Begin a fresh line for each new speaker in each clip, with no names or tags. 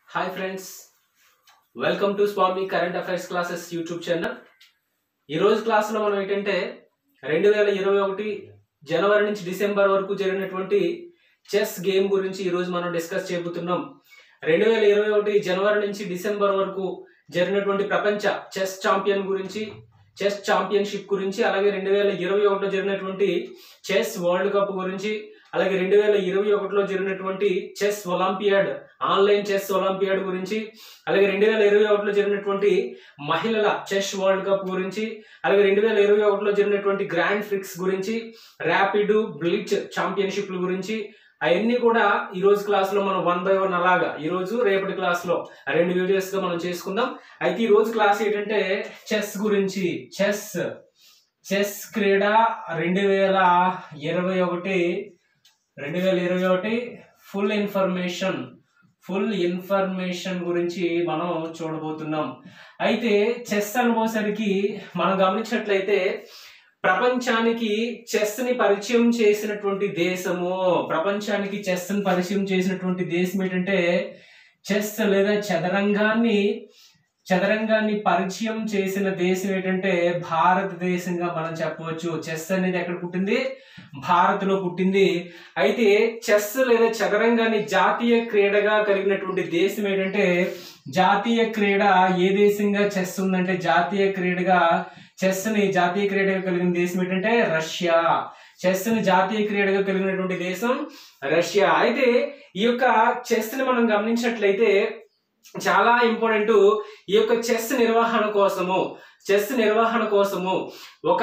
hi friends welcome to Swamy current affairs classes YouTube channel ఈరోజు క్లాస్లో మనం ఏంటంటే రెండు వేల ఇరవై ఒకటి జనవరి నుంచి డిసెంబర్ వరకు జరిగినటువంటి చెస్ గేమ్ గురించి ఈరోజు మనం డిస్కస్ చేయబోతున్నాం రెండు వేల ఇరవై ఒకటి జనవరి నుంచి డిసెంబర్ వరకు జరిగినటువంటి ప్రపంచ చెస్ ఛాంపియన్ గురించి చెస్ ఛాంపియన్షిప్ గురించి అలాగే రెండు వేల ఇరవై ఒకటిలో జరిగినటువంటి చెస్ వరల్డ్ కప్ గురించి అలాగే రెండు వేల ఇరవై ఒకటిలో జరిగినటువంటి chess olympiad online chess olympiad గురించి అలాగే రెండు వేల ఇరవై ఒకటిలో జరిగినటువంటి మహిళల చెస్ వరల్డ్ కప్ గురించి అలాగే రెండు వేల ఇరవై ఒకటిలో జరిగినటువంటి గ్రాండ్ ఫ్రిక్స్ గురించి ర్యాపిడ్ బ్లిచ్ ఛాంపియన్షిప్ల గురించి అవన్నీ కూడా ఈ రోజు క్లాస్ లో మనం వన్ బై వన్ అలాగా ఈ రోజు రేపటి క్లాస్ లో రెండు వీడియోస్ గా మనం చేసుకుందాం అయితే ఈ రోజు క్లాస్ ఏంటంటే చెస్ గురించి చెస్ చెస్ క్రీడ రెండు వేల ఇరవై ఒకటి రెండు వేల ఇరవై ఒకటి ఫుల్ ఇన్ఫర్మేషన్ ఫుల్ ఇన్ఫర్మేషన్ గురించి మనం చూడబోతున్నాం అయితే చెస్ అనుకోసరికి మనం గమనించినట్లయితే ప్రపంచానికి చెస్ ని పరిచయం చేసినటువంటి దేశము ప్రపంచానికి చెస్ ని పరిచయం చేసినటువంటి దేశం ఏంటంటే చెస్ లేదా చదరంగాన్ని చదరంగాన్ని పరిచయం చేసిన దేశం ఏంటంటే భారతదేశంగా మనం చెప్పవచ్చు చెస్ అనేది ఎక్కడ పుట్టింది భారత్ లో పుట్టింది అయితే చెస్ లేదా చదరంగాన్ని జాతీయ క్రీడగా కలిగినటువంటి దేశం ఏంటంటే జాతీయ క్రీడ ఏ దేశంగా చెస్ ఉందంటే జాతీయ క్రీడగా చెస్ ని జాతీయ క్రీడగా కలిగిన దేశం ఏంటంటే రష్యా చెస్ ని జాతీయ క్రీడగా కలిగినటువంటి దేశం రష్యా అయితే ఈ యొక్క చెస్ ని మనం గమనించినట్లయితే చాలా ఇంపార్టెంట్ ఈ యొక్క చెస్ నిర్వహణ కోసము చెస్ నిర్వహణ కోసము ఒక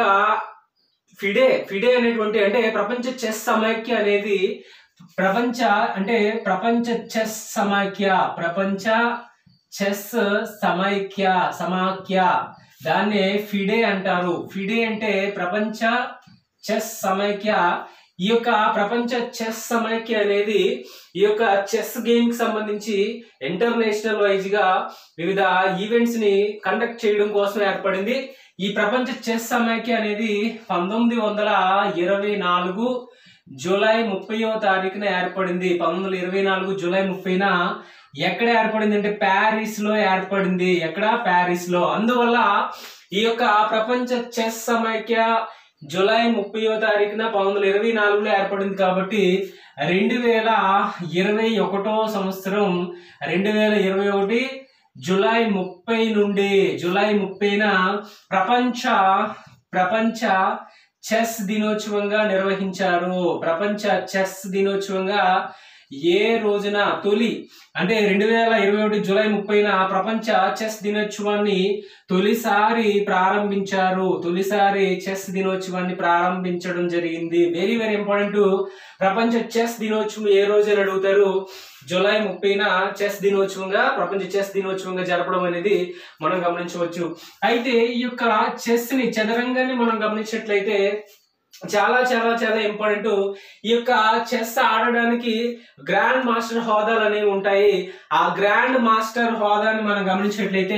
ఫిడే ఫిడే అనేటువంటి అంటే ప్రపంచ చెస్ సమైక్య అనేది ప్రపంచ అంటే ప్రపంచ చెస్ సమైక్య ప్రపంచ చెస్ సమైక్య సమాఖ్య దాన్నే ఫిడే అంటారు ఫిడే అంటే ప్రపంచ చెస్ సమైక్య ఈ యొక్క ప్రపంచ చెస్ సమైక్య అనేది ఈ యొక్క చెస్ గేమ్ కి సంబంధించి ఇంటర్నేషనల్ వైజ్ గా వివిధ ఈవెంట్స్ ని కండక్ట్ చేయడం కోసం ఏర్పడింది ఈ ప్రపంచ చెస్ సమైక్య అనేది పంతొమ్మిది వందల ఇరవై నాలుగు జూలై ముప్పైవ తారీఖున ఏర్పడింది పంతొమ్మిది వందల ఇరవై నాలుగు జూలై ముప్పైన ఎక్కడ ఏర్పడింది అంటే ప్యారిస్ లో ఏర్పడింది ఎక్కడ ప్యారిస్ లో అందువల్ల ఈ యొక్క ప్రపంచ చెస్ సమైక్య జూలై ముప్పైవ తారీఖున పంతొమ్మిది వందల ఇరవై నాలుగులో ఏర్పడింది కాబట్టి రెండు వేల ఇరవై ఒకటో సంవత్సరం రెండు వేల ఇరవై ఒకటి జూలై ముప్పై నుండి జూలై ముప్పైన ప్రపంచ ప్రపంచ చెస్ దినోత్సవంగా నిర్వహించారు ప్రపంచ చెస్ దినోత్సవంగా ఏ రోజున తొలి అంటే రెండు వేల ఇరవై ఒకటి జూలై ముప్పైన ప్రపంచ చెస్ దినోత్సవాన్ని తొలిసారి ప్రారంభించారు తొలిసారి చెస్ దినోత్సవాన్ని ప్రారంభించడం జరిగింది వెరీ వెరీ ఇంపార్టెంట్ ప్రపంచ చెస్ దినోత్సవం ఏ రోజు అని అడుగుతారు జూలై ముప్పైన చెస్ దినోత్సవంగా ప్రపంచ చెస్ దినోత్సవంగా జరపడం అనేది మనం గమనించవచ్చు అయితే ఈ యొక్క చెస్ ని చదరంగాన్ని మనం గమనించినట్లయితే చాలా చాలా చాలా ఇంపార్టెంట్ ఈ యొక్క చెస్ ఆడడానికి గ్రాండ్ మాస్టర్ హోదాలు అనేవి ఉంటాయి ఆ గ్రాండ్ మాస్టర్ హోదాని మనం గమనించినట్లయితే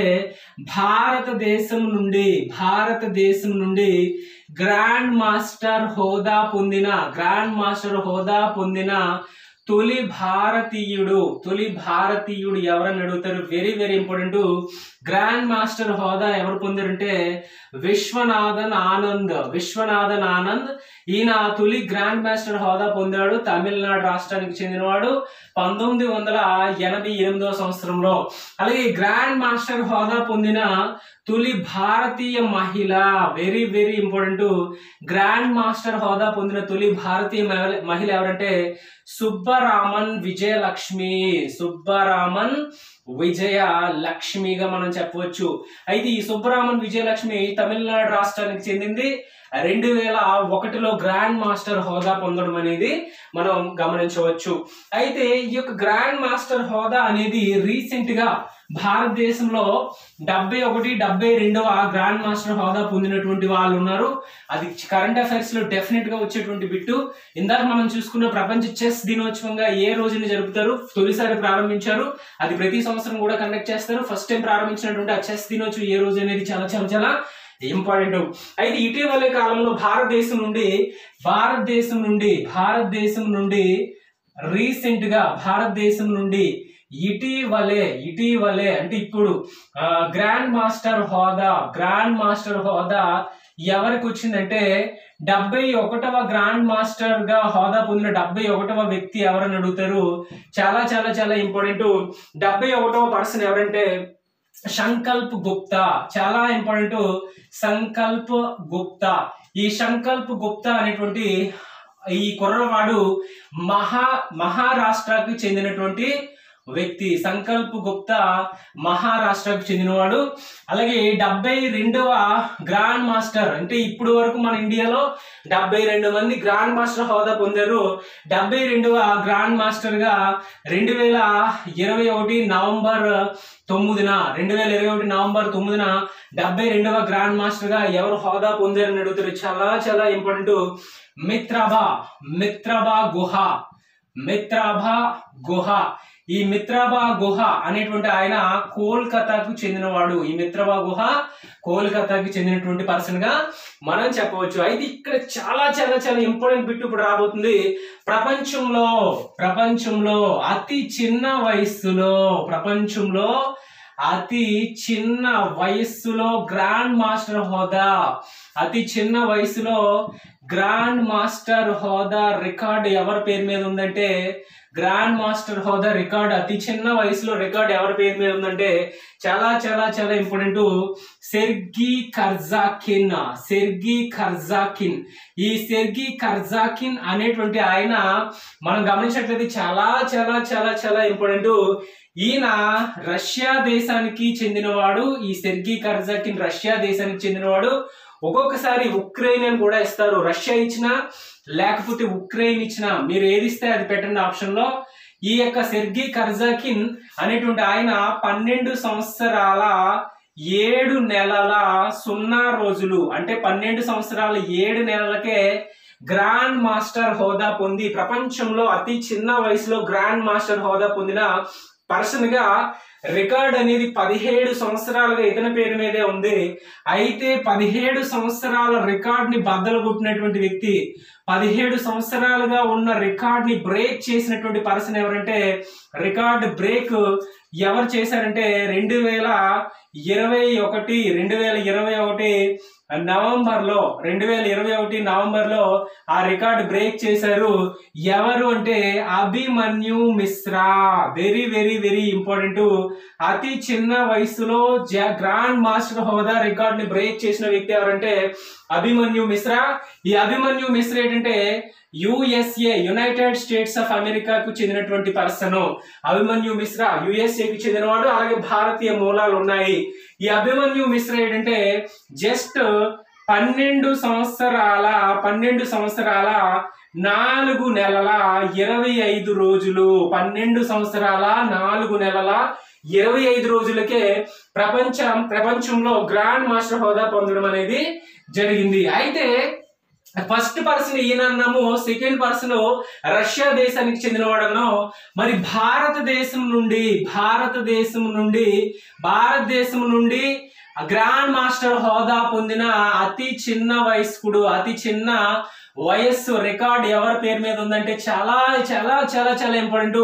భారతదేశం నుండి భారతదేశం నుండి గ్రాండ్ మాస్టర్ హోదా పొందిన గ్రాండ్ మాస్టర్ హోదా పొందిన తొలి భారతీయుడు తొలి భారతీయుడు ఎవరని అడుగుతారు very very important grand master హోదా ఎవరు పొందారంటే విశ్వనాథన్ ఆనంద్ విశ్వనాథన్ ఆనంద్ ఈయన తొలి గ్రాండ్ మాస్టర్ హోదా పొందాడు తమిళనాడు రాష్ట్రానికి చెందినవాడు పంతొమ్మిది వందల ఎనభై ఎనిమిదవ సంవత్సరంలో అలాగే గ్రాండ్ మాస్టర్ హోదా పొందిన తొలి భారతీయ మహిళ very very important grand master హోదా పొందిన తొలి భారతీయ మహిళ- మహిళ ఎవరంటే సుబ్బరామన్ విజయలక్ష్మి సుబ్బరామన్ విజయ లక్ష్మిగా మనం చెప్పవచ్చు అయితే ఈ సుబ్బరామన్ విజయలక్ష్మి తమిళనాడు రాష్ట్రానికి చెందింది రెండు వేల ఒకటిలో గ్రాండ్ మాస్టర్ హోదా పొందడం అనేది మనం గమనించవచ్చు అయితే ఈ యొక్క గ్రాండ్ మాస్టర్ హోదా అనేది రీసెంట్ గా భారతదేశంలో డెబ్బై ఒకటి డెబ్బై రెండవ గ్రాండ్ మాస్టర్ హోదా పొందినటువంటి వాళ్ళు ఉన్నారు అది కరెంట్ అఫైర్స్ లో డెఫినెట్ గా వచ్చేటువంటి బిట్టు ఇందాక మనం చూసుకున్న ప్రపంచ చెస్ దినోత్సవంగా ఏ రోజున జరుపుతారు తొలిసారి ప్రారంభించారు అది ప్రతి సంవత్సరం కూడా కండక్ట్ చేస్తారు ఫస్ట్ టైం ప్రారంభించినటువంటి ఆ చెస్ దినోత్సవం ఏ రోజు అనేది చాలా చాలా చాలా ఇంపార్టెంట్ అయితే ఇటీవలే కాలంలో భారతదేశం నుండి భారతదేశం నుండి భారతదేశం నుండి రీసెంట్ గా భారతదేశం నుండి ఇటీవలే ఇటీవలే అంటే ఇప్పుడు ఆ, గ్రాండ్ మాస్టర్ హోదా గ్రాండ్ మాస్టర్ హోదా ఎవరికి వచ్చిందంటే డెబ్బై ఒకటవ గ్రాండ్ మాస్టర్ గా హోదా పొందిన డెబ్బై ఒకటవ వ్యక్తి ఎవరని అడుగుతారు చాలా చాలా చాలా ఇంపార్టెంట్ డెబ్బై ఒకటవ పర్సన్ ఎవరంటే సంకల్ప్ గుప్తా చాలా ఇంపార్టెంట్ సంకల్ప్ గుప్తా ఈ సంకల్ప్ గుప్తా అనేటువంటి ఈ కుర్రవాడు మహా మహారాష్ట్రకి చెందినటువంటి వ్యక్తి సంకల్ప్ గుప్తా మహారాష్ట్రకు చెందినవాడు అలాగే డెబ్బై రెండవ గ్రాండ్ మాస్టర్ అంటే ఇప్పుడు వరకు మన ఇండియాలో డెబ్బై రెండు మంది గ్రాండ్ మాస్టర్ హోదా పొందారు డెబ్బై రెండవ గ్రాండ్ మాస్టర్ గా రెండు వేల ఇరవై ఒకటి నవంబర్ తొమ్మిదిన రెండు వేల ఇరవై ఒకటి నవంబర్ తొమ్మిదిన డెబ్బై రెండవ గ్రాండ్ మాస్టర్ గా ఎవరు హోదా పొందారని అడుగుతారు చాలా చాలా ఇంపార్టెంట్ మిత్రాబా మిత్రాబా గుహ మిత్రాబా గుహ ఈ మిత్రాబా గుహ అనేటువంటి ఆయన కోల్కతాకు చెందినవాడు ఈ మిత్రాబా గుహ కోల్కతాకి చెందినటువంటి పర్సన్ గా మనం చెప్పవచ్చు అయితే ఇక్కడ చాలా చాలా చాలా ఇంపార్టెంట్ బిట్ ఇప్పుడు రాబోతుంది ప్రపంచంలో ప్రపంచంలో అతి చిన్న వయస్సులో ప్రపంచంలో అతి చిన్న వయస్సులో గ్రాండ్ మాస్టర్ హోదా అతి చిన్న వయసులో గ్రాండ్ మాస్టర్ హోదా రికార్డ్ ఎవరి పేరు మీద ఉందంటే గ్రాండ్ మాస్టర్ హోదా రికార్డ్ అతి చిన్న వయసులో రికార్డ్ ఎవరి పేరు మీద ఉందంటే చాలా చాలా చాలా important Sergey Karjakin Sergey Karjakin ఈ సెర్గి కర్జాకిన్ అనేటువంటి ఆయన మనం గమనించినట్లయితే చాలా చాలా చాలా చాలా ఇంపార్టెంట్ ఈయన రష్యా దేశానికి చెందినవాడు ఈ సెర్గి కర్జాకిన్ రష్యా దేశానికి చెందినవాడు ఒక్కొక్కసారి ఉక్రెయిన్ అని కూడా ఇస్తారు రష్యా ఇచ్చినా లేకపోతే ఉక్రెయిన్ ఇచ్చినా మీరు ఏది ఇస్తే అది పెట్టండి ఆప్షన్ లో ఈ యొక్క సెర్గి కర్జాకిన్ అనేటువంటి ఆయన పన్నెండు సంవత్సరాల ఏడు నెలల సున్నా రోజులు అంటే పన్నెండు సంవత్సరాల ఏడు నెలలకే గ్రాండ్ మాస్టర్ హోదా పొంది ప్రపంచంలో అతి చిన్న వయసులో గ్రాండ్ మాస్టర్ హోదా పొందిన పర్సన్ గా రికార్డ్ అనేది పదిహేడు సంవత్సరాలుగా ఇతని పేరు మీదే ఉంది అయితే పదిహేడు సంవత్సరాల రికార్డ్ ని బద్దలు కొట్టినటువంటి వ్యక్తి పదిహేడు సంవత్సరాలుగా ఉన్న రికార్డ్ ని బ్రేక్ చేసినటువంటి పర్సన్ ఎవరంటే రికార్డ్ బ్రేక్ ఎవరు చేశారంటే రెండు వేల ఇరవై ఒకటి రెండు వేల ఇరవై ఒకటి నవంబర్ లో రెండు వేల ఇరవై ఒకటి నవంబర్ లో ఆ రికార్డ్ బ్రేక్ చేశారు ఎవరు అంటే Abhimanyu Mishra very very very important అతి చిన్న వయసులో జ- గ్రాండ్ మాస్టర్ హోదా రికార్డ్ ని బ్రేక్ చేసిన వ్యక్తి ఎవరంటే అభిమన్యు మిశ్రా ఈ అభిమన్యు మిశ్రా ఏంటంటే యుఎస్ఏ యునైటెడ్ స్టేట్స్ ఆఫ్ అమెరికాకు చెందినటువంటి పర్సన్ అభిమన్యు మిశ్రా యుఎస్ఏ కి చెందినవాడు అలాగే భారతీయ మూలాలు ఉన్నాయి ఈ అభిమన్యు మిశ్రా ఏంటంటే జస్ట్ పన్నెండు సంవత్సరాల పన్నెండు సంవత్సరాల నాలుగు నెలల ఇరవై ఐదు రోజులు పన్నెండు సంవత్సరాల నాలుగు నెలల ఇరవై ఐదు రోజులకే ప్రపంచం ప్రపంచంలో గ్రాండ్ మాస్టర్ హోదా పొందడం అనేది జరిగింది అయితే ఫస్ట్ పర్సన్ ఈయనన్నాము సెకండ్ పర్సన్ రష్యా దేశానికి చెందినవాడను మరి భారతదేశం నుండి భారతదేశం నుండి భారతదేశం నుండి గ్రాండ్ మాస్టర్ హోదా పొందిన అతి చిన్న వయస్కుడు అతి చిన్న వయస్సు రికార్డ్ ఎవరి పేరు మీద ఉందంటే చాలా చాలా చాలా చాలా ఇంపార్టెంట్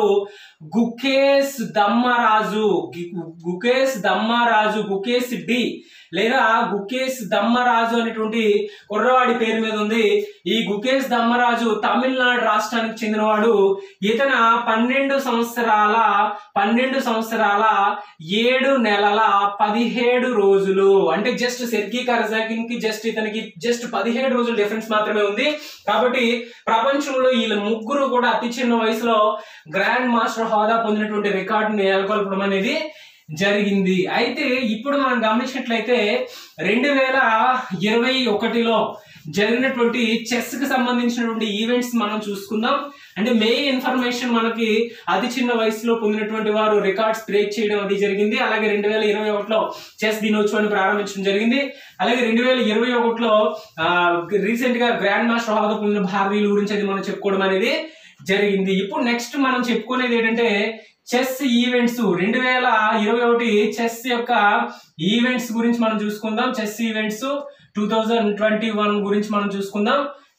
గుకేష్ దమ్మరాజు గి- గుకేష్ దమ్మరాజు గుకేష్ డి లేదా గుకేష్ దమ్మరాజు అనేటువంటి కుర్రవాడి పేరు మీద ఉంది ఈ గుకేష్ దమ్మరాజు తమిళనాడు రాష్ట్రానికి చెందినవాడు ఇతన పన్నెండు సంవత్సరాల పన్నెండు సంవత్సరాల ఏడు నెలల పదిహేడు రోజులు అంటే జస్ట్ సెర్గీ కర్జాకిన్ కి జస్ట్ ఇతనికి జస్ట్ పదిహేడు రోజులు డిఫరెన్స్ మాత్రమే ఉంది కాబట్టి ప్రపంచంలో వీళ్ళ ముగ్గురు కూడా అతి చిన్న వయసులో గ్రాండ్ మాస్టర్ హోదా పొందినటువంటి రికార్డుని నెలకొల్పడం అనేది జరిగింది అయితే ఇప్పుడు మనం గమనించినట్లయితే రెండు వేల ఇరవై ఒకటిలో జరిగినటువంటి చెస్ కి సంబంధించినటువంటి ఈవెంట్స్ మనం చూసుకుందాం అంటే మెయిన్ ఇన్ఫర్మేషన్ మనకి అతి చిన్న వయసులో పొందినటువంటి వారు రికార్డ్స్ బ్రేక్ చేయడం అది జరిగింది అలాగే రెండు వేల ఇరవై ఒకటిలో చెస్ దినోత్సవాన్ని ప్రారంభించడం జరిగింది అలాగే రెండు వేల ఇరవై ఒకటిలో రీసెంట్ గా గ్రాండ్ మాస్టర్ హోదా పొందిన భారతీయుల గురించి అది మనం చెప్పుకోవడం అనేది జరిగింది ఇప్పుడు నెక్స్ట్ మనం చెప్పుకునేది ఏంటంటే చెస్ ఈవెంట్స్ రెండు వేల ఇరవై ఒకటి చెస్ యొక్క ఈవెంట్స్ గురించి మనం చూసుకుందాం chess events two thousand twenty one గురించి మనం చూసుకుందాం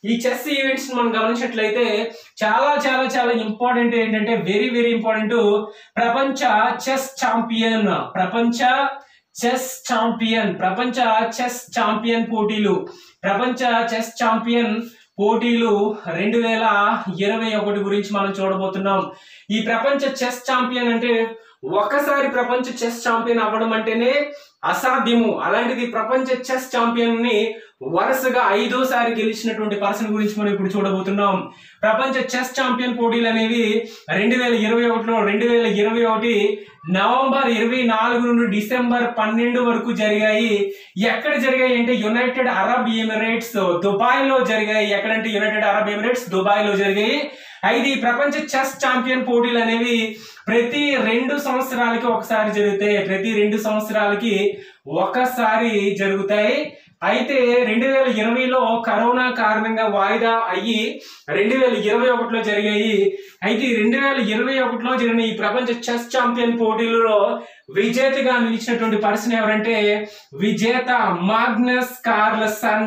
ఈ చెస్ ఈవెంట్స్ మనం గమనించినట్లయితే చాలా చాలా చాలా ఇంపార్టెంట్ ఏంటంటే వెరీ వెరీ ఇంపార్టెంట్ ప్రపంచ చెస్ ఛాంపియన్ ప్రపంచ చెస్ ఛాంపియన్ ప్రపంచ చెస్ ఛాంపియన్ పోటీలు ప్రపంచ చెస్ ఛాంపియన్ పోటీలు రెండు వేల ఇరవై ఒకటి గురించి మనం చూడబోతున్నాం ఈ ప్రపంచ చెస్ ఛాంపియన్ అంటే ఒకసారి ప్రపంచ చెస్ ఛాంపియన్ అవ్వడం అంటేనే అసాధ్యము అలాంటిది ప్రపంచ చెస్ ఛాంపియన్ ని వరుసగా ఐదోసారి గెలిచినటువంటి పర్సన్ గురించి మనం ఇప్పుడు చూడబోతున్నాం ప్రపంచ చెస్ ఛాంపియన్ పోటీలు అనేవి రెండు వేల ఇరవై ఒకటిలో రెండు వేల ఇరవై ఒకటి నవంబర్ ఇరవై నాలుగు నుండి డిసెంబర్ పన్నెండు వరకు జరిగాయి ఎక్కడ జరిగాయి అంటే యునైటెడ్ అరబ్ ఎమిరేట్స్ దుబాయ్ లో జరిగాయి ఎక్కడంటే యునైటెడ్ అరబ్ ఎమిరేట్స్ దుబాయ్ లో జరిగాయి అయితే ఈ ప్రపంచ చెస్ ఛాంపియన్ పోటీలు అనేవి ప్రతి రెండు సంవత్సరాలకి ఒకసారి జరుగుతాయి ప్రతి రెండు సంవత్సరాలకి ఒకసారి జరుగుతాయి అయితే రెండు వేల ఇరవైలో కరోనా కారణంగా వాయిదా అయ్యి రెండు వేల ఇరవై ఒకటిలో జరిగాయి అయితే రెండు వేల ఇరవై ఒకటిలో జరిగిన ఈ ప్రపంచ చెస్ ఛాంపియన్ పోటీలలో విజేతగా నిలిచినటువంటి పర్సన్ ఎవరంటే విజేత మాగ్నస్ కార్లసన్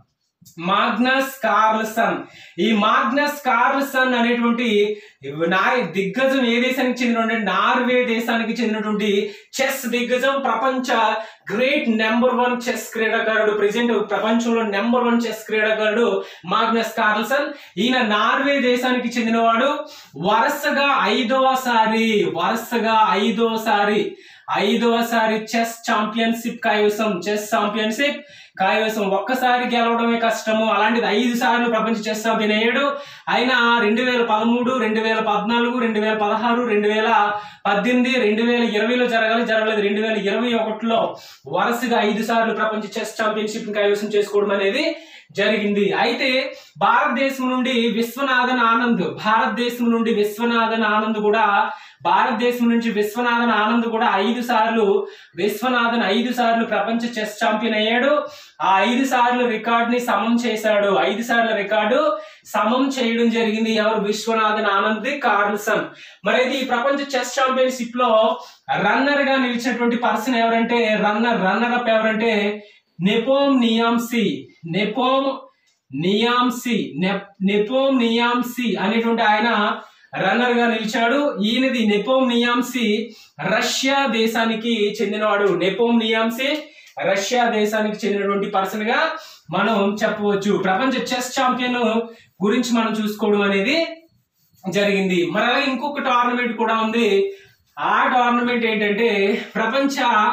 మాగ్నస్ కార్ల్సన్ ఈ మాగ్నస్ కార్ల్సన్ అనేటువంటి నా దిగ్గజం ఏ దేశానికి చెందినటువంటి నార్వే దేశానికి చెందినటువంటి చెస్ దిగ్గజం ప్రపంచ గ్రేట్ నెంబర్ వన్ చెస్ క్రీడాకారుడు ప్రెసెంట్ ప్రపంచంలో నెంబర్ వన్ చెస్ క్రీడాకారుడు మాగ్నస్ కార్ల్సన్ ఈయన నార్వే దేశానికి చెందినవాడు వరుసగా ఐదవసారి వరుసగా ఐదవసారి ఐదవసారి చెస్ ఛాంపియన్షిప్ కైవసం చెస్ ఛాంపియన్షిప్ కైవసం ఒక్కసారి గెలవడమే కష్టము అలాంటిది ఐదు సార్లు ప్రపంచ చెస్ ఛాంపియన్ అయ్యాడు ఆయన రెండు వేల పదమూడు రెండు వేల పద్నాలుగు రెండు వేల పదహారు రెండు వేల పద్దెనిమిది రెండు వేల ఇరవైలో జరగాలి జరగలేదు రెండు వేల ఇరవై ఒకటిలో వరుసగా ఐదు సార్లు ప్రపంచ చెస్ ఛాంపియన్షిప్ కైవసం చేసుకోవడం అనేది జరిగింది అయితే భారతదేశం నుండి విశ్వనాథన్ ఆనంద్ భారతదేశం నుండి విశ్వనాథన్ ఆనంద్ కూడా భారతదేశం నుంచి విశ్వనాథన్ ఆనంద్ కూడా ఐదు సార్లు విశ్వనాథన్ ఐదు సార్లు ప్రపంచ చెస్ ఛాంపియన్ అయ్యాడు ఆ ఐదు సార్లు రికార్డ్ ని సమం చేశాడు ఐదు సార్ల రికార్డు సమం చేయడం జరిగింది ఎవరు విశ్వనాథన్ ఆనంద్ కార్ల్సన్ మరి ఇది ఈ ప్రపంచ చెస్ ఛాంపియన్షిప్ లో రన్నర్ గా నిలిచినటువంటి పర్సన్ ఎవరంటే రన్నర్ రన్నర్ అప్ ఎవరంటే నెపోమ్ నియాంసి నెపోమ్ నియాంసి నెప్- నెపోమ్ నియాంసి అనేటువంటి ఆయన రన్నర్ గా నిలిచాడు ఈయనది నెపోమ్ నియాంసి రష్యా దేశానికి చెందినవాడు నెపోమ్ నియాంసి రష్యా దేశానికి చెందినటువంటి పర్సన్ గా మనం చెప్పవచ్చు ప్రపంచ చెస్ ఛాంపియన్ గురించి మనం చూసుకోవడం అనేది జరిగింది మరి అలాగే ఇంకొక టోర్నమెంట్ కూడా ఉంది ఆ టోర్నమెంట్ ఏంటంటే ప్రపంచ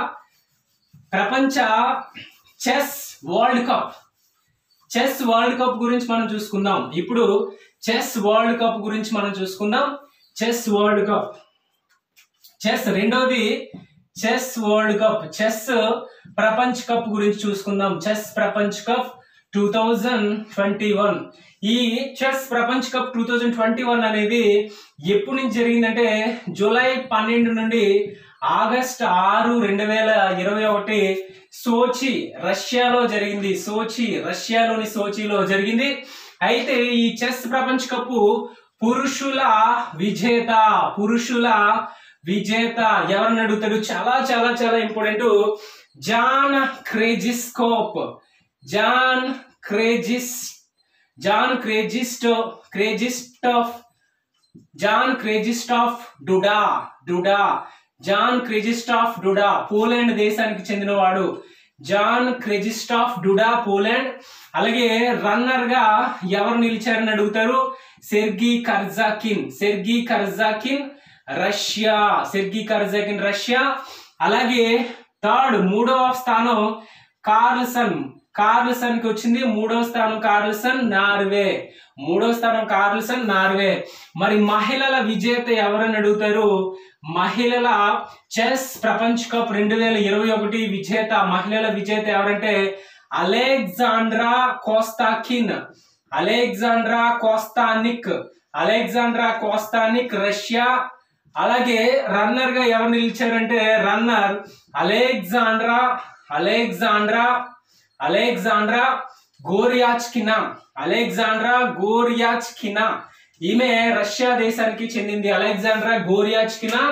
ప్రపంచ chess world cup chess world cup గురించి మనం చూసుకుందాం ఇప్పుడు చెస్ వరల్డ్ కప్ గురించి మనం చూసుకుందాం చెస్ వరల్డ్ కప్ చెస్ రెండోది చెస్ వరల్డ్ కప్ చెస్ ప్రపంచ కప్ గురించి చూసుకుందాం చెస్ ప్రపంచ cup two thousand twenty one ఈ చెస్ ప్రపంచ cup two thousand twenty one అనేది ఎప్పటి నుంచి జరిగిందంటే జూలై పన్నెండు నుండి ఆగస్ట్ ఆరు రెండు వేల ఇరవై ఒకటి సోచి రష్యాలో జరిగింది సోచి రష్యాలోని సోచిలో జరిగింది అయితే ఈ చెస్ ప్రపంచ కప్ పురుషుల విజేత పురుషుల విజేత ఎవరిని అడుగుతాడు చాలా చాలా చాలా important Jan Krzysztof Jan Krzysztof Jan Krzysztof Krzysztof Jan Krzysztof Duda Duda Jan Krzysztof Duda Poland దేశానికి చెందినవాడు జాన్ క్రెజిస్టాఫ్ డుడా పోలాండ్ అలాగే రన్నర్ గా ఎవరు నిలిచారని అడుగుతారు Sergey Karjakin Sergey Karjakin Russia Sergey Karjakin Russia అలాగే థర్డ్ మూడవ స్థానం కార్ల్సన్ కార్ల్సన్ కి వచ్చింది మూడవ స్థానం కార్ల్సన్ నార్వే మూడవ స్థానం కార్ల్సన్ నార్వే మరి మహిళల విజేత ఎవరని అడుగుతారు మహిళల చెస్ ప్రపంచ కప్ రెండు వేల ఇరవై ఒకటి విజేత మహిళల విజేత ఎవరంటే Alexandra Kosteniuk Alexandra Kosteniuk Alexandra Kosteniuk Russia అలాగే రన్నర్ గా ఎవరు నిలిచారంటే runner Alexandra Alexandra Alexandra Goryachkina Alexandra Goryachkina ఈమె రష్యా దేశానికి చెందింది అలెగ్జాండ్రా గోరియాచ్కినా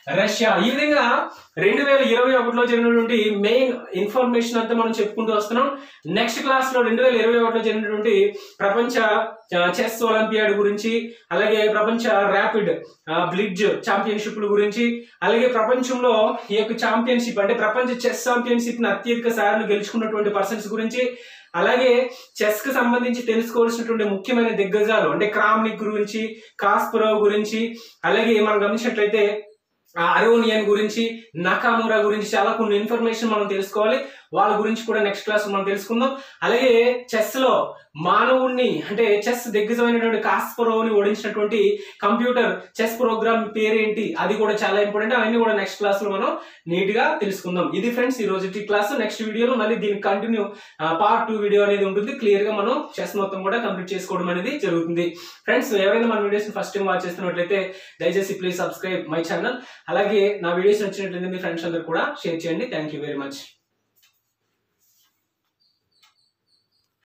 రష్యా ఈ విధంగా రెండు వేల ఇరవై ఒకటిలో జరిగినటువంటి మెయిన్ ఇన్ఫర్మేషన్ అంతా మనం చెప్పుకుంటూ వస్తున్నాం నెక్స్ట్ క్లాస్ లో రెండు వేల ఇరవై ఒకటిలో జరిగినటువంటి ప్రపంచ చెస్ ఒలింపియాడ్ గురించి అలాగే ప్రపంచ ర్యాపిడ్ బ్లిడ్జ్ ఛాంపియన్షిప్ల గురించి అలాగే ప్రపంచంలో ఈ యొక్క ఛాంపియన్షిప్ అంటే ప్రపంచ చెస్ ఛాంపియన్షిప్ ని అత్యధిక సార్లు గెలుచుకున్నటువంటి పర్సన్స్ గురించి అలాగే చెస్ కి సంబంధించి తెలుసుకోవాల్సినటువంటి ముఖ్యమైన దిగ్గజాలు అంటే క్రామ్నిక్ గురించి కాస్పరోవ్ గురించి అలాగే మనం గమనించినట్లయితే ఆ అరోనియన్ గురించి నకామురా గురించి చాలా కొన్ని ఇన్ఫర్మేషన్ మనం తెలుసుకోవాలి వాళ్ళ గురించి కూడా నెక్స్ట్ క్లాస్ మనం తెలుసుకుందాం అలాగే చెస్ లో మానవుణ్ణి అంటే చెస్ దిగ్గజమైనటువంటి కాస్పరోని ఓడించినటువంటి కంప్యూటర్ చెస్ ప్రోగ్రామ్ పేరేంటి అది కూడా చాలా ఇంపార్టెంట్ అవన్నీ కూడా నెక్స్ట్ క్లాస్ లో మనం నీట్ గా తెలుసుకుందాం ఇది ఫ్రెండ్స్ ఈ రోజు క్లాస్ నెక్స్ట్ వీడియోలో మళ్ళీ దీనికి కంటిన్యూ పార్ట్ టూ వీడియో అనేది ఉంటుంది క్లియర్ గా మనం చెస్ మొత్తం కూడా కంప్లీట్ చేసుకోవడం అనేది జరుగుతుంది ఫ్రెండ్స్ ఎవరైనా మన వీడియోస్ ఫస్ట్ టైం వాచ్ చేస్తున్నట్లయితే దయచేసి ప్లీజ్ సబ్స్క్రైబ్ మై ఛానల్ అలాగే నా వీడియోస్ నచ్చినట్లయితే మీ ఫ్రెండ్స్ అందరు కూడా షేర్ చేయండి థ్యాంక్ యూ వెరీ మచ్